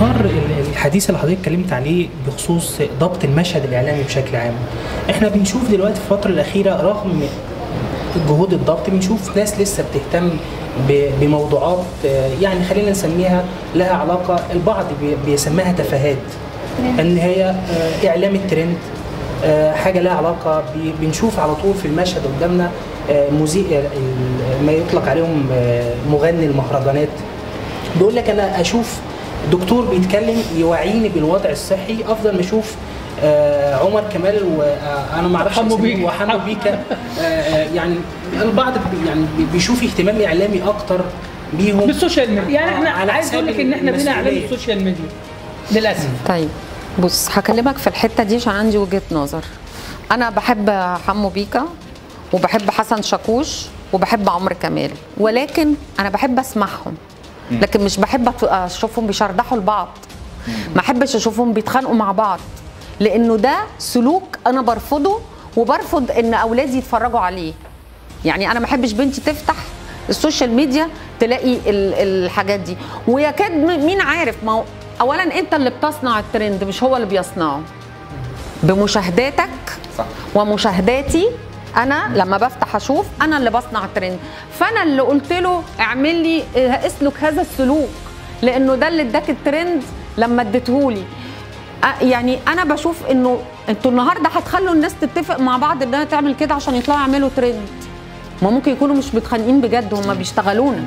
اطار ال- الحديث اللي حضرتك اتكلمت عليه بخصوص ضبط المشهد الاعلامي بشكل عام احنا بنشوف دلوقتي في الفتره الاخيره رغم جهود الضبط بنشوف ناس لسه بتهتم ب- بموضوعات آه، يعني خلينا نسميها لها علاقه البعض بي- بيسميها تفاهات ان هي آه، اعلام الترند آه، حاجه لها علاقه ب- بنشوف على طول في المشهد قدامنا آه، مذيع ال- ما يطلق عليهم آه، مغني المهرجانات بيقول لك انا اشوف دكتور بيتكلم يوعيني بالوضع الصحي افضل ما اشوف آه عمر كمال وانا ما اعرفش حمو أسميه، بيكا. وحمو بيكا آه آه يعني البعض بي- يعني بي- بيشوف اهتمام اعلامي اكتر بيهم بالسوشيال ميديا يعني احنا على عايز حساب اقول لك ان احنا بينا اعلام المسؤولية. السوشيال ميديا للاسف طيب بص هكلمك في الحته دي عشان عندي وجهه نظر انا بحب حمو بيكا وبحب حسن شاكوش وبحب عمرو كمال ولكن انا بحب اسمعهم لكن مش بحب أت- اشوفهم بيشردحوا لبعض ما احبش اشوفهم بيتخانقوا مع بعض لانه ده سلوك انا برفضه وبرفض ان اولادي يتفرجوا عليه يعني انا ما احبش بنتي تفتح السوشيال ميديا تلاقي ال- الحاجات دي ويكاد م- مين عارف ما هو اولا انت اللي بتصنع الترند مش هو اللي بيصنعه بمشاهداتك صح. ومشاهداتي انا لما بفتح اشوف انا اللي بصنع الترند فانا اللي قلت له اعمل لي اه، اسلك هذا السلوك لانه ده اللي اداك الترند لما اديتهولي اه، يعني انا بشوف انه انتوا النهارده هتخلوا الناس تتفق مع بعض انها تعمل كده عشان يطلعوا يعملوا ترند ما ممكن يكونوا مش متخانقين بجد هم بيشتغلونا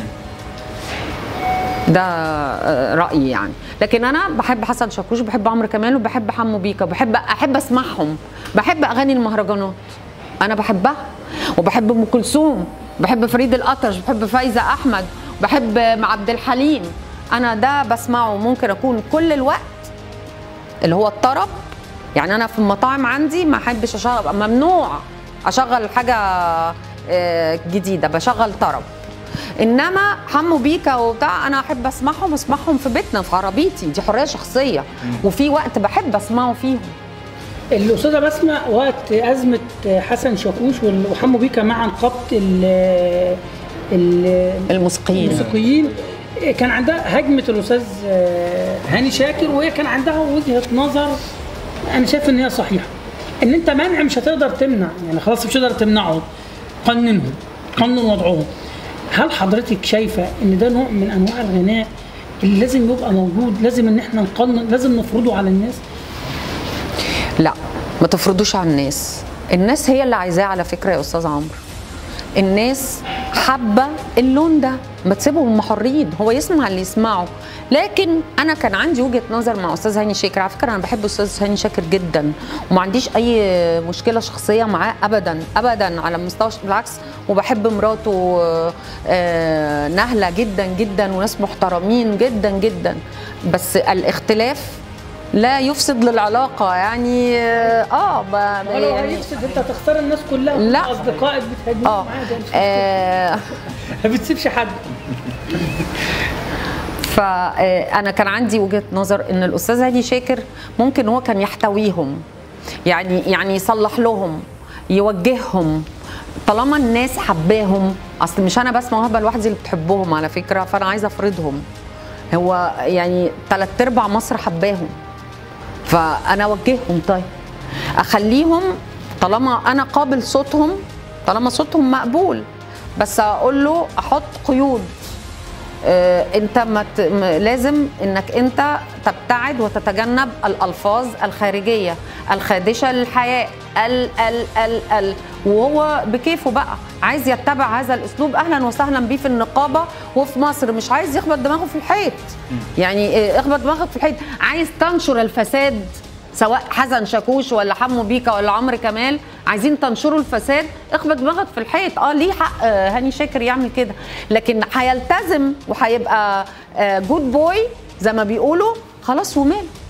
ده آه، رايي يعني لكن انا بحب حسن شاكوش بحب عمرو كمال وبحب حمو بيكا بحب احب اسمعهم بحب اغاني المهرجانات انا بحبها وبحب ام كلثوم بحب فريد الاطرش بحب فايزه احمد بحب مع عبد الحليم انا ده بسمعه ممكن اكون كل الوقت اللي هو الطرب يعني انا في المطاعم عندي ما احبش اشغل ممنوع اشغل حاجه آه، جديده بشغل طرب انما حمو بيكا وبتاع انا احب اسمعهم اسمعهم في بيتنا في عربيتي دي حريه شخصيه وفي وقت بحب اسمعه فيهم الاستاذه بسمه وقت ازمه حسن شاكوش وال- وحمو بيكا مع نقابه ال- ال- الموسيقيين الموسيقيين كان عندها هجمه الاستاذ آه، هاني شاكر وهي كان عندها وجهه نظر انا شايف ان هي صحيحه ان انت منع مش هتقدر تمنع يعني خلاص مش هتقدر تمنعهم قننهم قنن وضعهم هل حضرتك شايفه ان ده نوع من انواع الغناء اللي لازم يبقى موجود لازم ان احنا نقنن لازم نفرضه على الناس لا ما تفرضوش على الناس الناس هي اللي عايزاه على فكره يا استاذ عمرو الناس حابه اللون ده ما تسيبهم هم حرين هو يسمع اللي يسمعه لكن انا كان عندي وجهه نظر مع استاذ هاني شاكر على فكره انا بحب استاذ هاني شاكر جدا وما عنديش اي مشكله شخصيه معاه ابدا ابدا على مستوى بالعكس وبحب مراته آه، نهله جدا جدا وناس محترمين جدا جدا بس الاختلاف لا يفسد للعلاقه يعني اه ب- ولو يعني هيفسد انت هتختار الناس كلها لا. اصدقائك بتهاجمهم اه عادي مش آه، ما بتسيبش حد فانا كان عندي وجهه نظر ان الاستاذ هادي شاكر ممكن هو كان يحتويهم يعني يعني يصلح لهم يوجههم طالما الناس حباهم اصل مش انا بس موهبه لوحدي اللي بتحبهم على فكره فانا عايزه افرضهم هو يعني ثلاث ارباع مصر حباهم فانا اوجههم طيب اخليهم طالما انا قابل صوتهم طالما صوتهم مقبول بس اقول له احط قيود آه، انت ما ت... م- لازم انك انت تبتعد وتتجنب الالفاظ الخارجيه الخادشه للحياء ال ال ال ال وهو بكيفه بقى عايز يتبع هذا الاسلوب اهلا وسهلا بيه في النقابه وفي مصر مش عايز يخبط دماغه في الحيط يعني آه، اخبط دماغك في الحيط عايز تنشر الفساد سواء حسن شاكوش ولا حمو بيكا ولا عمرو كمال عايزين تنشروا الفساد اخبط دماغك في الحيط اه ليه حق آه، هاني شاكر يعمل كده لكن هيلتزم وهيبقى جود بوي زي ما بيقولوا خلاص وماله